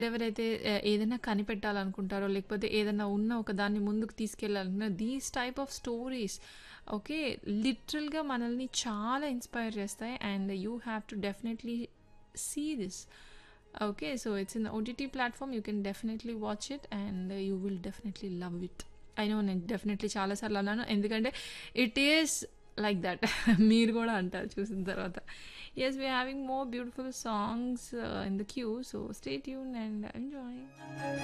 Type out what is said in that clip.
ఎవరైతే ఏ ఏదైనా కనిపెట్టాలనుకుంటారో, లేకపోతే ఏదన్నా ఉన్న ఒక దాన్ని ముందుకు తీసుకెళ్ళాలన్నా these type of stories okay. లిటరల్‌గా మనల్ని చాలా ఇన్‌స్పైర్ చేస్తాయి. And you have to definitely see this. Okay. So, it's in OTT platform. You can definitely watch it and you will definitely love it. I know నేను definitely చాలా సార్లు అన్నాను. ఎందుకంటే it is like that. మీరు గూడా అంటారు చూసిన తర్వాత. Yes we are having more beautiful songs in the queue. So, stay tuned and enjoy.